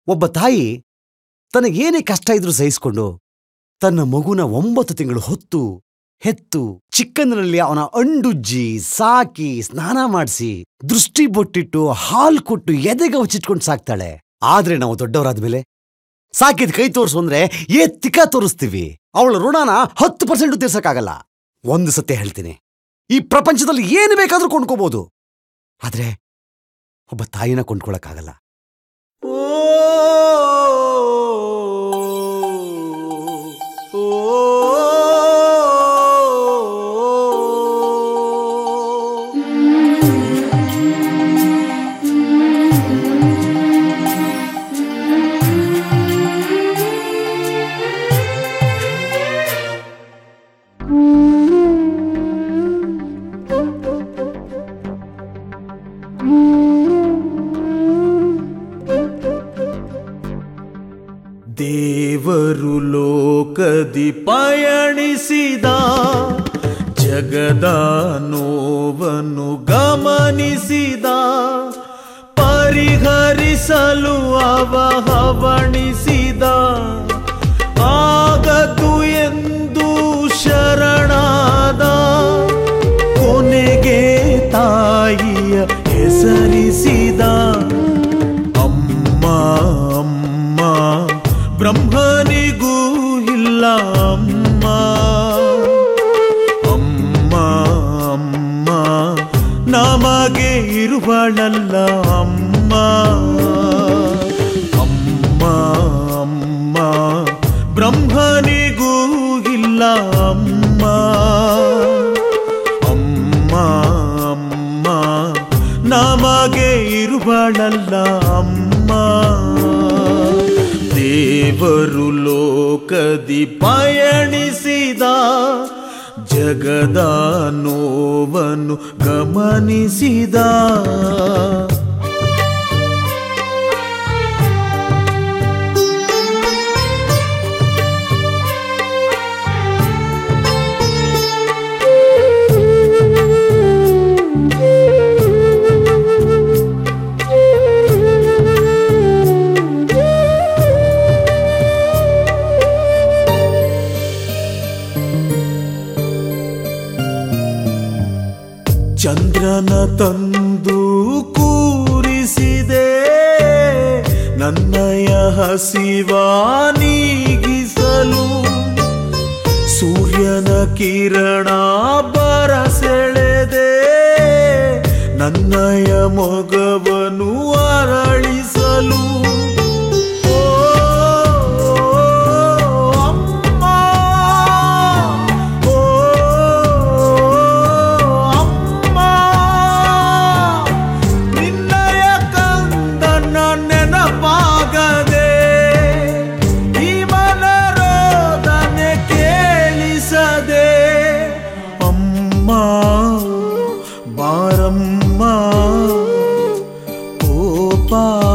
ಒಬ್ಬ ತಾಯಿ ತನಗೇನೇ ಕಷ್ಟ ಇದ್ರೂ ಸಹಿಸ್ಕೊಂಡು ತನ್ನ ಮಗುನ ಒಂಬತ್ತು ತಿಂಗಳು ಹೊತ್ತು ಹೆತ್ತು ಚಿಕ್ಕಂದಿನಲ್ಲಿ ಅವನ ಅಂಡುಜ್ಜಿ ಸಾಕಿ ಸ್ನಾನ ಮಾಡಿಸಿ ದೃಷ್ಟಿ ಬೊಟ್ಟಿಟ್ಟು ಹಾಲು ಕೊಟ್ಟು ಎದೆಗೆ ಅವಚಿಟ್ಕೊಂಡು ಸಾಕ್ತಾಳೆ ಆದ್ರೆ ನಾವು ದೊಡ್ಡವರಾದ್ಮೇಲೆ ಸಾಕಿದ ಕೈ ತೋರಿಸು ಅಂದ್ರೆ ಏ ತಿಕ್ಕ ತೋರಿಸ್ತೀವಿ ಅವಳ ಋಣನ ಹತ್ತು ಪರ್ಸೆಂಟ್ ತೀರ್ಸಕ್ಕಾಗಲ್ಲ ಒಂದು ಸತ್ಯ ಹೇಳ್ತೀನಿ ಈ ಪ್ರಪಂಚದಲ್ಲಿ ಏನು ಬೇಕಾದ್ರೂ ಕೊಂಡ್ಕೋಬಹುದು ಆದ್ರೆ ಒಬ್ಬ ತಾಯಿನ ಕೊಂಡ್ಕೊಳಕ್ಕಾಗಲ್ಲ ದೇವರು ಲೋಕದಿ ಪಯಣಿಸಿದ ಜಗದ ನೋವನ್ನು ಗಮನಿಸಿದ ಪರಿಹರಿಸಲು ಅವ ಹವಣಿಸಿದ ಆಗದು ಎಂದು ಶರಣಾದ ಕೊನೆಗೆ ತಾಯಿಯ ಹೆಸರಿಸಿದ ಅಮ್ಮ ಅಮ್ಮ ಬ್ರಹ್ಮನಿಗೂ ಇಲ್ಲ ಅಮ್ಮ ಅಮ್ಮ ಅಮ್ಮ ನಮಗೆ ಇರುವಳಲ್ಲ ಅಮ್ಮ ಅಮ್ಮ ಅಮ್ಮ ಬ್ರಹ್ಮನಿಗೂ ಇಲ್ಲ ಅಮ್ಮ ಅಮ್ಮ ಅಮ್ಮ ನಮಗೆ ಇರುವಳಲ್ಲ ಅಮ್ಮ ದೇವರು ಲೋಕದಿ ಪಯಣಿಸಿದ ಜಗದ ನೋವನ್ನು ಗಮನಿಸಿದ ಚಂದ್ರನ ತಂದು ಕೂರಿಸಿದೆ ನನ್ನಯ ಹಸಿವ ನೀಗಿಸಲು ಸೂರ್ಯನ ಕಿರಣ ಬರಸೆಳೆದೆ ನನ್ನಯ ಮೊಗವನು ಅರಳಿಸಲು ಓ, ಅಮ್ಮ, ಓ, ಅಮ್ಮ, ನಿನ್ನಯ ಕಂದನ ನೆನಪಾಗದೆ ಈ ಮನರೋದನೆ ಕೇಳಿಸದೆ ಅಮ್ಮ ಬಾರಮ್ಮ ಕೋಪ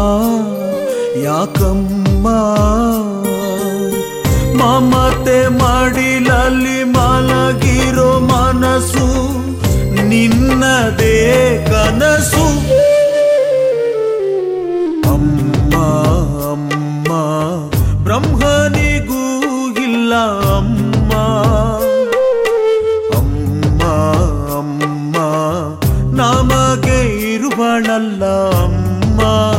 ಯಾಕಮ್ಮ ಮಮತೆ ಮಡಿಲಲ್ಲಿ ಮಲಗಿರೋ ಮನಸ್ಸು ನಿನ್ನದೇ ಕನಸು ಅಮ್ಮ ಅಮ್ಮ ಬ್ರಹ್ಮನಿಗೂ ಇಲ್ಲ ಅಮ್ಮ ಅಮ್ಮ ಅಮ್ಮ ನಮಗೆ ಇರುವಳಲ್ಲ ಅಮ್ಮ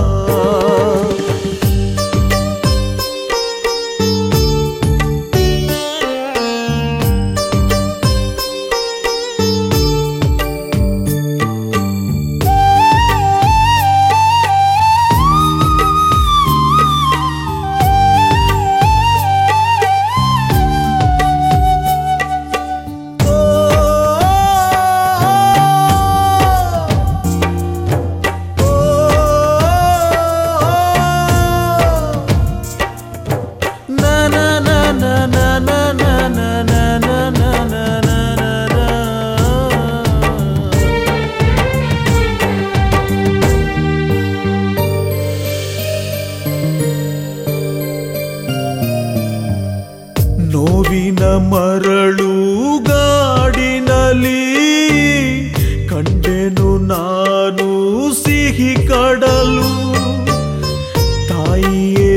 ನೋವಿನ ಮರಳು ಗಾಡಿನಲ್ಲಿ ಕಂಡೆನು ನಾನು ಸಿಹಿ ಕಡಲು ತಾಯಿಯೇ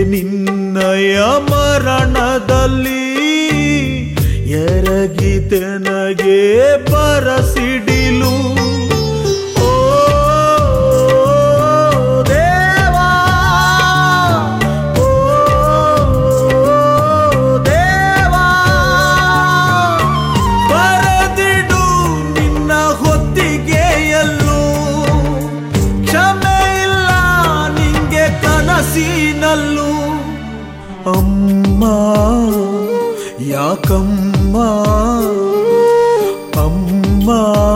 ಮನದಲ್ಲಿ ಎರಗಿತೆನಗೆ ಬರಸಿಡಿಲು ಓ ದೇವಾ ಓ ದೇವಾ ಬರದಿಡು ನಿನ್ನ ಹೊತ್ತಿಗೆಯಲ್ಲೂ ಕ್ಷಮೆ ಇಲ್ಲ ನಿಂಗೆ ಕನಸಿನಲ್ಲೂ ಅಮ್ಮ ಯಾಕಮ್ಮ ಅಮ್ಮ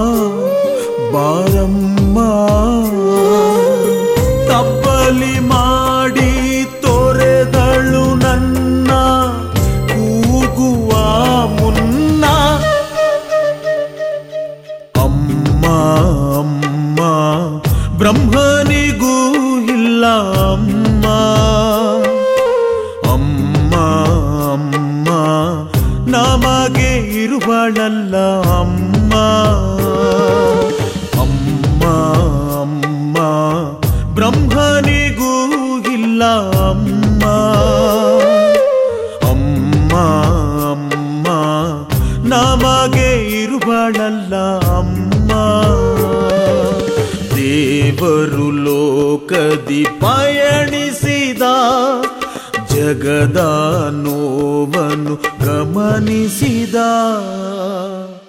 ಬಾರಮ್ಮ ತಪ್ಪಲಿ ಮಾಡಿ ತೊರೆದಳು ನನ್ನ ಕೂಗುವ ಮುನ್ನ ಅಮ್ಮ ಅಮ್ಮ ಬ್ರಹ್ಮನಿಗೂ ಇಲ್ಲ ಅಮ್ಮ ಅಮ್ಮ ಅಮ್ಮ ನಮಗೆ ಇರುವಳಲ್ಲ ಅಮ್ಮ ಅಮ್ಮ ಅಮ್ಮ ಬ್ರಹ್ಮನಿಗೂ ಇಲ್ಲ ಅಮ್ಮ ಅಮ್ಮ ಅಮ್ಮ ನಮಗೆ ಇರುವಳಲ್ಲ ಅಮ್ಮ ದೇವರು ಲೋಕದಿ ಪಯಣಿಸಿದ ಜಗದ ನೋವನ್ನು ಗಮನಿಸಿದ